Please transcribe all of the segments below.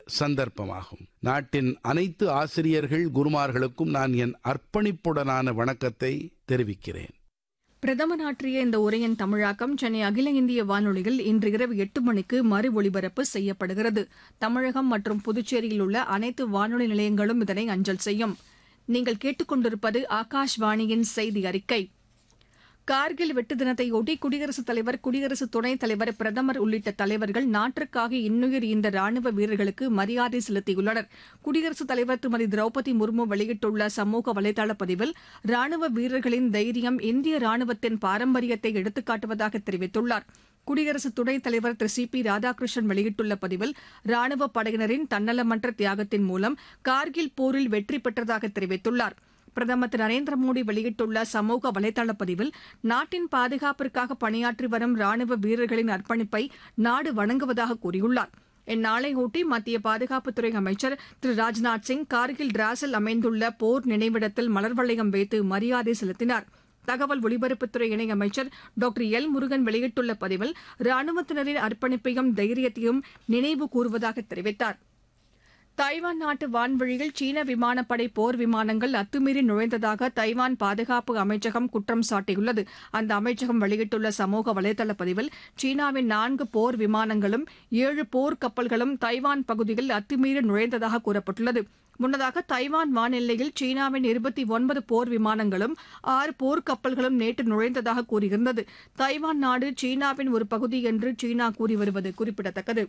சந்தர்ப்பமாகும் நாட்டின் அனைத்து ஆசிரியர்கள் குருமார்களுக்கும் நான் என் அர்ப்பணிப்புடனான வணக்கத்தை தெரிவிக்கிறேன் பிரதமர் ஆற்றிய இந்த உரையின் தமிழாக்கம் சென்னை அகில இந்திய வானொலியில் இன்று இரவு எட்டு மணிக்கு மறு ஒலிபரப்பு செய்யப்படுகிறது தமிழகம் மற்றும் புதுச்சேரியில் உள்ள அனைத்து வானொலி நிலையங்களும் இதனை அஞ்சல் செய்யும் நீங்கள் கேட்டுக்கொண்டிருப்பது ஆகாஷ்வாணியின் செய்தி அறிக்கை கார்கில் வெட்டு தினத்தையொட்டி குடியரசுத் தலைவர் குடியரசு துணைத் தலைவர் பிரதமர் உள்ளிட்ட தலைவர்கள் நாட்டிற்காக இன்னுயிர் ஈந்த ராணுவ வீரர்களுக்கு மரியாதை செலுத்தியுள்ளனர் குடியரசுத் தலைவர் திருமதி திரௌபதி முர்மு வெளியிட்டுள்ள சமூக வலைதள பதிவில் ராணுவ வீரர்களின் தைரியம் இந்திய ராணுவத்தின் பாரம்பரியத்தை எடுத்துக்காட்டுவதாக தெரிவித்துள்ளார் குடியரசு துணைத் தலைவர் திரு சி பி ராதாகிருஷ்ணன் வெளியிட்டுள்ள பதிவில் ராணுவ படையினரின் தன்னலமற்ற தியாகத்தின் மூலம் கார்கில் போரில் வெற்றி பெற்றதாக தெரிவித்துள்ளார் பிரதமர் திரு நரேந்திர மோடி வெளியிட்டுள்ள சமூக வலைதள பதிவில் நாட்டின் பாதுகாப்பிற்காக பணியாற்றி வரும் ராணுவ வீரர்களின் அர்ப்பணிப்பை நாடு வணங்குவதாக கூறியுள்ளார் இந்நாளையொட்டி மத்திய பாதுகாப்புத்துறை அமைச்சர் திரு ராஜ்நாத் சிங் கார்கில் டிராஸில் அமைந்துள்ள போர் நினைவிடத்தில் மலர் வளையம் வைத்து மரியாதை செலுத்தினார் தகவல் ஒலிபரப்புத்துறை இணையமைச்சர் டாக்டர் எல் முருகன் வெளியிட்டுள்ள பதிவில் ராணுவத்தினரின் அர்ப்பணிப்பையும் தைரியத்தையும் நினைவு கூறுவதாக தெரிவித்தார் தைவான் நாட்டு வான்வழியில் சீன விமானப்படை போர் விமானங்கள் அத்துமீறி நுழைந்ததாக தைவான் பாதுகாப்பு அமைச்சகம் குற்றம் சாட்டியுள்ளது அந்த அமைச்சகம் வெளியிட்டுள்ள சமூக வலைதள பதிவில் சீனாவின் நான்கு போர் விமானங்களும் ஏழு போர் கப்பல்களும் தைவான் பகுதியில் அத்துமீறி நுழைந்ததாக கூறப்பட்டுள்ளது முன்னதாக தைவான் வானெல்லையில் சீனாவின் இருபத்தி ஒன்பது போர் விமானங்களும் ஆறு போர் கப்பல்களும் நேற்று நுழைந்ததாக கூறியிருந்தது தைவான் நாடு சீனாவின் ஒரு பகுதி என்று சீனா கூறி வருவது குறிப்பிடத்தக்கது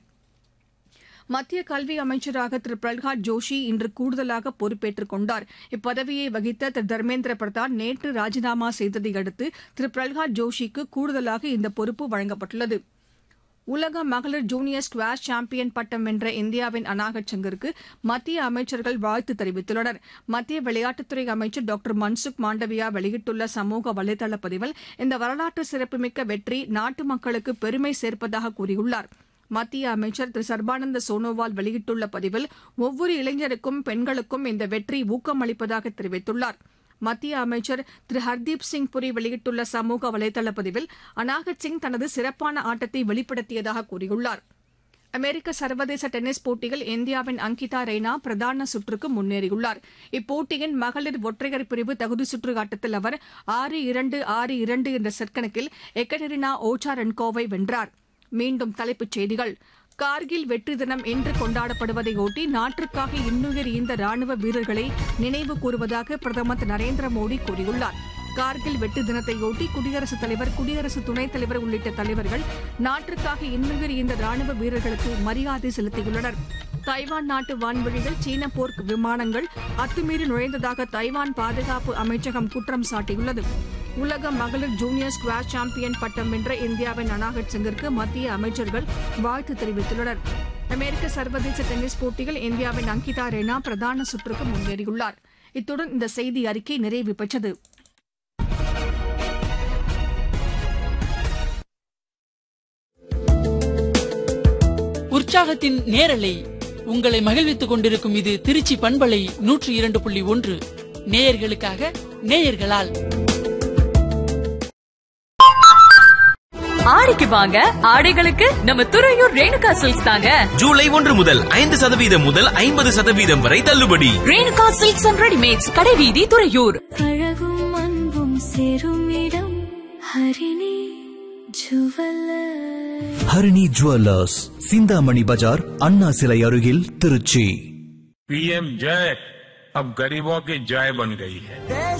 மத்திய கல்வி அமைச்சராக திரு பிரல்ஹாத் ஜோஷி இன்று கூடுதலாக பொறுப்பேற்றுக் கொண்டார் இப்பதவியை வகித்த திரு தர்மேந்திர பிரதான் நேற்று ராஜினாமா செய்ததை அடுத்து திரு பிரல்ஹாத் ஜோஷிக்கு கூடுதலாக இந்த பொறுப்பு வழங்கப்பட்டுள்ளது உலக மகளிர் ஜூனியர் ஸ்குவாஷ் சாம்பியன் பட்டம் வென்ற இந்தியாவின் அனாகட் சங்கருக்கு மத்திய அமைச்சர்கள் வாழ்த்து தெரிவித்துள்ளனர் மத்திய விளையாட்டுத்துறை அமைச்சர் டாக்டர் மன்சுக் மாண்டவியா வெளியிட்டுள்ள சமூக வலைதள பதிவில் இந்த வரலாற்று சிறப்புமிக்க வெற்றி நாட்டு மக்களுக்கு பெருமை சேர்ப்பதாக கூறியுள்ளார் மத்திய அமைச்சர் திரு சர்பானந்த சோனோவால் வெளியிட்டுள்ள பதிவில் ஒவ்வொரு இளைஞருக்கும் பெண்களுக்கும் இந்த வெற்றி ஊக்கமளிப்பதாக தெரிவித்துள்ளார் மத்திய அமைச்சர் திரு ஹர்தீப் சிங் புரி வெளியிட்டுள்ள சமூக வலைதள பதிவில் அனாகத் சிங் தனது சிறப்பான ஆட்டத்தை வெளிப்படுத்தியதாக கூறியுள்ளார் அமெரிக்க சர்வதேச டென்னிஸ் போட்டியில் இந்தியாவின் அங்கிதா ரெய்னா பிரதான சுற்றுக்கு முன்னேறியுள்ளார் இப்போட்டியின் மகளிர் ஒற்றையர் பிரிவு தகுதி சுற்று ஆட்டத்தில் அவர் ஆறு இரண்டு ஆறு இரண்டு என்ற செட் கணக்கில் எக்கடெரினா ஓச்சாரென்கோவை வென்றார் மீண்டும் தலைப்புச் செய்திகள் கார்கில் வெற்றி தினம் இன்று கொண்டாடப்படுவதையொட்டி நாட்டிற்காக இன்னுயிர் ஈந்த ராணுவ வீரர்களை நினைவு கூறுவதாக பிரதமர் திரு நரேந்திர மோடி கூறியுள்ளார் கார்கில் வெட்டு தினத்தையொட்டி குடியரசுத் தலைவர் குடியரசு துணைத் தலைவர் உள்ளிட்ட தலைவர்கள் நாட்டிற்காக இன்னுயிர் ஈந்த ராணுவ வீரர்களுக்கு மரியாதை செலுத்தியுள்ளனர் தைவான் நாட்டு வான்வழியில் சீன போர் விமானங்கள் அத்துமீறி நுழைந்ததாக தைவான் பாதுகாப்பு அமைச்சகம் குற்றம் சாட்டியுள்ளது உலக மகளிர் ஜூனியர் ஸ்குவாஷ் சாம்பியன் பட்டம் வென்ற இந்தியாவின் அனாகட் சிங்கிற்கு மத்திய அமைச்சர்கள் வாழ்த்து தெரிவித்துள்ளனர் அமெரிக்க சர்வதேச டென்னிஸ் போட்டியில் இந்தியாவின் அங்கிதா ரெய்னா பிரதான சுற்றுக்கு முன்னேறியுள்ளார் இத்துடன் இந்த செய்தி அறிக்கை நிறைவு பெற்றது உற்சாகத்தின் நேரலை உங்களை மகிழ்வித்துக் கொண்டிருக்கும் இது திருச்சி பண்பலை நூற்றி இரண்டு புள்ளி ஒன்று நேயர்களுக்காக நேயர்களால் ஆடிக்கு வாங்க ஆடைகளுக்கு நம்ம துறையூர் ரேணுகா சில்க்ஸ் தாங்க ஜூலை ஒன்று முதல் ஐந்து சதவீதம் முதல் ஐம்பது சதவீதம் வரை தள்ளுபடி ரேணுகா சில்க்ஸ் அண்ட் ரெடிமேட்ஸ் கடைவீதி துறையூர் அழகும் அன்பும் சேரும் இடம் ஹரிணி ஜுவல்லர் ஹரிணி ஜுவல்லர்ஸ் சிந்தாமணி பஜார் அண்ணா சிலை அருகில் திருச்சி पीएम जय अब गरीबों की जय बन गई है